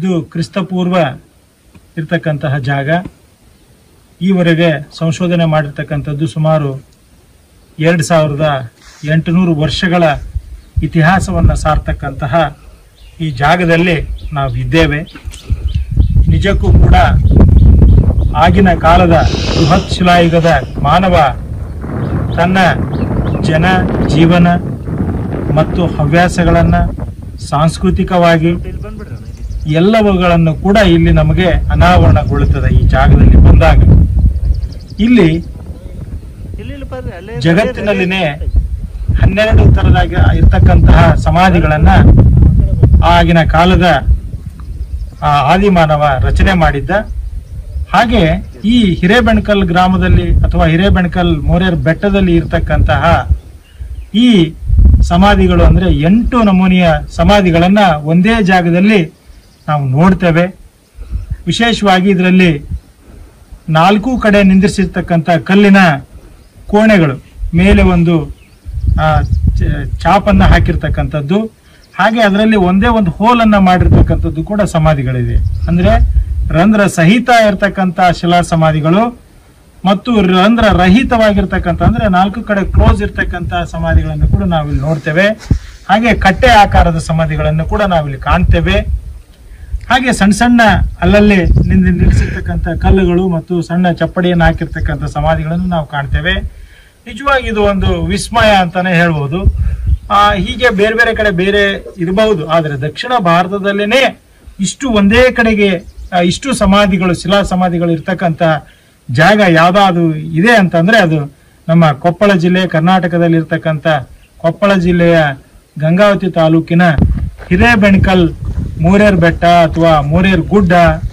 ಇದು ಕ್ರಿಸ್ತಪೂರ್ವ ಇರ್ತಕ್ಕಂತಹ ಜಾಗ ಈವರೆಗೆ ಸಂಶೋಧನೆ ಮಾಡಿರ್ತಕ್ಕಂಥದ್ದು ಸುಮಾರು ಎರಡು ಸಾವಿರದ ಎಂಟುನೂರು ವರ್ಷಗಳ ಇತಿಹಾಸವನ್ನು ಸಾರ್ತಕ್ಕಂತಹ ಈ ಜಾಗದಲ್ಲಿ ನಾವು ಇದ್ದೇವೆ ನಿಜಕ್ಕೂ ಕೂಡ ಆಗಿನ ಕಾಲದ ಬೃಹತ್ ಶಿಲಾಯುಗದ ಮಾನವ ತನ್ನ ಜನ ಜೀವನ ಮತ್ತು ಹವ್ಯಾಸಗಳನ್ನು ಸಾಂಸ್ಕೃತಿಕವಾಗಿ ಎಲ್ಲವುಗಳನ್ನು ಕೂಡ ಇಲ್ಲಿ ನಮಗೆ ಅನಾವರಣಗೊಳ್ಳುತ್ತದೆ ಈ ಜಾಗದಲ್ಲಿ ಬಂದಾಗ ಇಲ್ಲಿ ಜಗತ್ತಿನಲ್ಲಿನೇ ಹನ್ನೆರಡು ತರದಾಗ ಇರ್ತಕ್ಕಂತಹ ಸಮಾಧಿಗಳನ್ನ ಆಗಿನ ಕಾಲದ ಆ ಆದಿಮಾನವ ರಚನೆ ಮಾಡಿದ್ದ ಹಾಗೆ ಈ ಹಿರೇಬೆಣಕಲ್ ಗ್ರಾಮದಲ್ಲಿ ಅಥವಾ ಹಿರೇಬೆಣಕಲ್ ಮೋರೇರ್ ಬೆಟ್ಟದಲ್ಲಿ ಇರ್ತಕ್ಕಂತಹ ಈ ಸಮಾಧಿಗಳು ಅಂದ್ರೆ ಎಂಟು ನಮೂನೆಯ ಸಮಾಧಿಗಳನ್ನ ಒಂದೇ ಜಾಗದಲ್ಲಿ ನಾವು ನೋಡ್ತೇವೆ ವಿಶೇಷವಾಗಿ ಇದರಲ್ಲಿ ನಾಲ್ಕು ಕಡೆ ನಿಂದಿರಿಸಿರ್ತಕ್ಕಂಥ ಕಲ್ಲಿನ ಕೋಣೆಗಳು ಮೇಲೆ ಒಂದು ಆ, ಚ- ಚಾಪನ್ನ ಹಾಕಿರ್ತಕ್ಕಂಥದ್ದು ಹಾಗೆ ಅದರಲ್ಲಿ ಒಂದೇ ಒಂದು ಹೋಲನ್ನ ಮಾಡಿರ್ತಕ್ಕಂಥದ್ದು ಕೂಡ ಸಮಾಧಿಗಳಿದೆ ಅಂದ್ರೆ ರಂಧ್ರ ಸಹಿತ ಇರತಕ್ಕಂತ ಶಿಲಾ ಸಮಾಧಿಗಳು ಮತ್ತು ರಂಧ್ರ ರಹಿತವಾಗಿರ್ತಕ್ಕಂಥ ಅಂದ್ರೆ ನಾಲ್ಕು ಕಡೆ ಕ್ಲೋಸ್ ಇರ್ತಕ್ಕಂಥ ಸಮಾಧಿಗಳನ್ನು ಕೂಡ ನಾವಿಲ್ಲಿ ನೋಡ್ತೇವೆ ಹಾಗೆ ಕಟ್ಟೆ ಆಕಾರದ ಸಮಾಧಿಗಳನ್ನು ಕೂಡ ನಾವಿಲ್ಲಿ ಕಾಣ್ತೇವೆ ಹಾಗೆ ಸಣ್ಣ ಸಣ್ಣ ಅಲ್ಲಲ್ಲಿ ನಿಂದ ನಿಲ್ಲಿಸಿರ್ತಕ್ಕಂಥ ಕಲ್ಲುಗಳು ಮತ್ತು ಸಣ್ಣ ಚಪ್ಪಡಿಯನ್ನು ಹಾಕಿರ್ತಕ್ಕಂಥ ಸಮಾಧಿಗಳನ್ನು ನಾವು ಕಾಣ್ತೇವೆ ನಿಜವಾಗಿ ಇದು ಒಂದು ವಿಸ್ಮಯ ಅಂತಾನೆ ಹೇಳ್ಬೋದು ಆ ಹೀಗೆ ಬೇರೆ ಬೇರೆ ಕಡೆ ಬೇರೆ ಇರಬಹುದು ಆದ್ರೆ ದಕ್ಷಿಣ ಭಾರತದಲ್ಲೇನೆ ಇಷ್ಟು ಒಂದೇ ಕಡೆಗೆ ಆ, ಇಷ್ಟು ಸಮಾಧಿಗಳು ಶಿಲಾ ಸಮಾಧಿಗಳು ಇರ್ತಕ್ಕಂಥ ಜಾಗ ಯಾವ್ದಾದ್ರು ಇದೆ ಅಂತಂದ್ರೆ ಅದು ನಮ್ಮ ಕೊಪ್ಪಳ ಜಿಲ್ಲೆ ಕರ್ನಾಟಕದಲ್ಲಿ ಇರ್ತಕ್ಕಂಥ ಕೊಪ್ಪಳ ಜಿಲ್ಲೆಯ ಗಂಗಾವತಿ ತಾಲೂಕಿನ ಹಿರೇಬೆಣಕಲ್ ಮೂರೇರ್ ಬೆಟ್ಟ ಅಥವಾ ಮೂರೇರ್ ಗುಡ್ಡ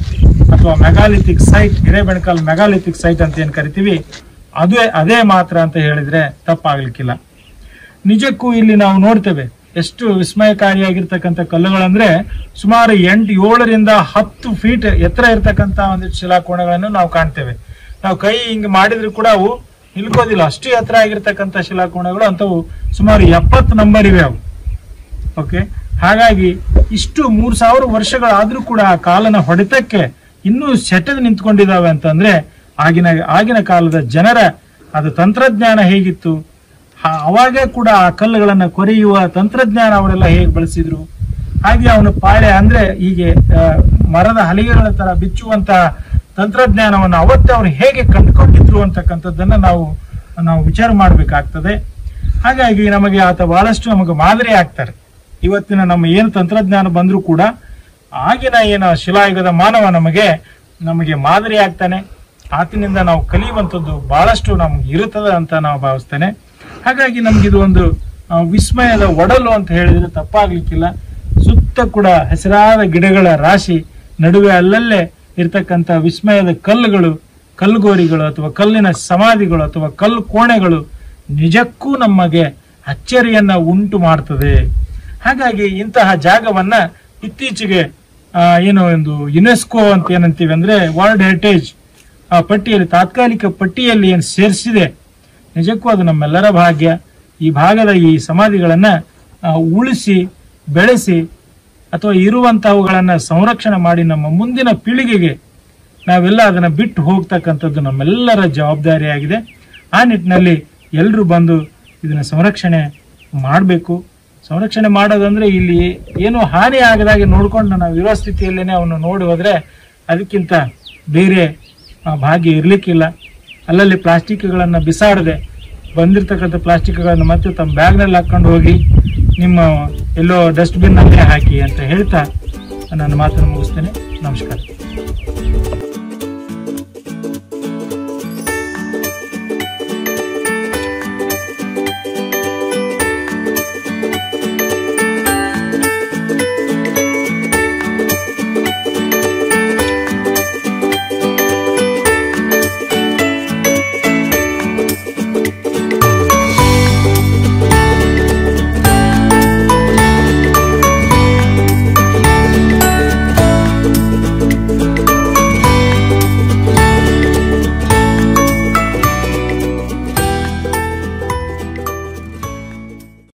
ಅಥವಾ megalithic site Hirebenakal megalithic site ಅಂತ ಏನ್ ಕರಿತೀವಿ ಅದೇ ಅದೇ ಮಾತ್ರ ಅಂತ ಹೇಳಿದ್ರೆ ತಪ್ಪಾಗ್ಲಿಕ್ಕಿಲ್ಲ ನಿಜಕ್ಕೂ ಇಲ್ಲಿ ನಾವು ನೋಡ್ತೇವೆ ಎಷ್ಟು ವಿಸ್ಮಯಕಾರಿಯಾಗಿರ್ತಕ್ಕಂಥ ಕಲ್ಲುಗಳಂದ್ರೆ ಸುಮಾರು ಎಂಟು ಏಳರಿಂದ ಹತ್ತು ಫೀಟ್ ಎತ್ತರ ಇರ್ತಕ್ಕಂಥ ಒಂದಿಷ್ಟು ಶಿಲಾಕೋಣೆಗಳನ್ನು ನಾವು ಕಾಣ್ತೇವೆ ನಾವು ಕೈ ಹಿಂಗ್ ಮಾಡಿದ್ರು ಕೂಡ ಅವು ನಿಲ್ಕೋದಿಲ್ಲ ಅಷ್ಟು ಎತ್ತರ ಆಗಿರ್ತಕ್ಕಂಥ ಶಿಲಾಕೋಣೆಗಳು ಅಂತವು ಸುಮಾರು ಎಪ್ಪತ್ತು ನಂಬರ್ ಇವೆ ಅವು ಓಕೆ ಹಾಗಾಗಿ ಇಷ್ಟು ಮೂರ್ ಸಾವಿರ ವರ್ಷಗಳಾದ್ರೂ ಕೂಡ ಆ ಕಾಲನ ಹೊಡೆತಕ್ಕೆ ಇನ್ನೂ ಸೆಟೆದು ನಿಂತ್ಕೊಂಡಿದಾವೆ ಅಂತಂದ್ರೆ ಆಗಿನ ಆಗಿನ ಕಾಲದ ಜನರ ಅದು ತಂತ್ರಜ್ಞಾನ ಹೇಗಿತ್ತು ಹ- ಅವಾಗೇ ಕೂಡ ಆ ಕಲ್ಲುಗಳನ್ನ ಕೊರೆಯುವ ತಂತ್ರಜ್ಞಾನ ಅವರೆಲ್ಲ ಹೇಗೆ ಬಳಸಿದ್ರು ಹಾಗೆ ಅವನು ಪಾಳೆ ಅಂದ್ರೆ ಹೀಗೆ ಆ, ಮರದ ಹಲಿಗೆಗಳ ತರ ಬಿಚ್ಚುವಂತ ತಂತ್ರಜ್ಞಾನವನ್ನು ಅವತ್ತೇ ಅವರು ಹೇಗೆ ಕಂಡುಕೊಂಡಿದ್ರು ಅಂತಕ್ಕಂಥದ್ದನ್ನ ನಾವು ನಾವು ವಿಚಾರ ಮಾಡಬೇಕಾಗ್ತದೆ ಹಾಗಾಗಿ ನಮಗೆ ಆತ ಬಹಳಷ್ಟು ನಮಗೆ ಮಾದರಿ ಆಗ್ತಾರೆ ಇವತ್ತಿನ ನಮ್ಮ ಏನು ತಂತ್ರಜ್ಞಾನ ಬಂದರೂ ಕೂಡ ಆಗಿನ ಏನು ಶಿಲಾಯುಗದ ಮಾನವ ನಮಗೆ ನಮಗೆ ಮಾದರಿ ಆಗ್ತಾನೆ ಆತನಿಂದ ನಾವು ಕಲಿಯುವಂಥದ್ದು ಬಹಳಷ್ಟು ನಮ್ಗೆ ಇರುತ್ತದೆ ಅಂತ ನಾವು ಭಾವಿಸ್ತೇನೆ ಹಾಗಾಗಿ ನಮ್ಗಿದು ಒಂದು ಆ, ವಿಸ್ಮಯದ ಒಡಲು ಅಂತ ಹೇಳಿದ್ರೆ ತಪ್ಪಾಗ್ಲಿಕ್ಕಿಲ್ಲ ಸುತ್ತ ಕೂಡ ಹಸಿರಾದ ಗಿಡಗಳ ರಾಶಿ ನಡುವೆ ಅಲ್ಲಲ್ಲೇ ಇರ್ತಕ್ಕಂಥ ವಿಸ್ಮಯದ ಕಲ್ಲುಗಳು ಕಲ್ಲುಗೋರಿಗಳು ಅಥವಾ ಕಲ್ಲಿನ ಸಮಾಧಿಗಳು ಅಥವಾ ಕಲ್ಲು ಕೋಣೆಗಳು ನಿಜಕ್ಕೂ ನಮಗೆ ಅಚ್ಚರಿಯನ್ನ ಉಂಟು ಮಾಡ್ತದೆ ಹಾಗಾಗಿ ಇಂತಹ ಜಾಗವನ್ನ ಇತ್ತೀಚೆಗೆ ಆ, ಏನು ಒಂದು ಯುನೆಸ್ಕೋ ಅಂತ ಏನಂತೀವಿ ಅಂದ್ರೆ ವರ್ಲ್ಡ್ ಹೆರಿಟೇಜ್ ಆ ಪಟ್ಟಿಯಲ್ಲಿ ತಾತ್ಕಾಲಿಕ ಪಟ್ಟಿಯಲ್ಲಿ ಏನು ಸೇರಿಸಿದೆ ನಿಜಕ್ಕೂ ಅದು ನಮ್ಮೆಲ್ಲರ ಭಾಗ್ಯ ಈ ಭಾಗದ ಈ ಸಮಾಧಿಗಳನ್ನ ಆ, ಉಳಿಸಿ ಬೆಳೆಸಿ ಅಥವಾ ಇರುವಂತಹವುಗಳನ್ನ ಸಂರಕ್ಷಣೆ ಮಾಡಿ ನಮ್ಮ ಮುಂದಿನ ಪೀಳಿಗೆಗೆ ನಾವೆಲ್ಲ ಅದನ್ನ ಬಿಟ್ಟು ಹೋಗ್ತಕ್ಕಂಥದ್ದು ನಮ್ಮೆಲ್ಲರ ಜವಾಬ್ದಾರಿಯಾಗಿದೆ ಆ ನಿಟ್ಟಿನಲ್ಲಿ ಎಲ್ಲರೂ ಬಂದು ಇದನ್ನ ಸಂರಕ್ಷಣೆ ಮಾಡಬೇಕು ಸಂರಕ್ಷಣೆ ಮಾಡೋದಂದ್ರೆ ಇಲ್ಲಿ ಏನು ಹಾನಿ ಆಗದಾಗೆ ನೋಡ್ಕೊಂಡು ನಾವು ಇರೋ ಸ್ಥಿತಿಯಲ್ಲೇನೆ ಅವನು ನೋಡಿ ಹೋದ್ರೆ ಅದಕ್ಕಿಂತ ಬೇರೆ ಆ, ಭಾಗ್ಯ ಇರ್ಲಿಕ್ಕಿಲ್ಲ ಅಲ್ಲಲ್ಲಿ ಪ್ಲಾಸ್ಟಿಕ್ಗಳನ್ನ ಬಿಸಾಡದೆ ಬಂದಿರತಕ್ಕಂಥ ಪ್ಲಾಸ್ಟಿಕ್ಗಳನ್ನು ಮತ್ತೆ ತಮ್ಮ ಬ್ಯಾಗ್ನಲ್ಲಿ ಹಾಕೊಂಡು ಹೋಗಿ ನಿಮ್ಮ ಎಲ್ಲೋ ಡಸ್ಟ್ಬಿನ್ ಅಲ್ಲೇ ಹಾಕಿ ಅಂತ ಹೇಳ್ತಾ ನನ್ನ ಮಾತನ್ನು ಮುಗಿಸ್ತೇನೆ ನಮಸ್ಕಾರ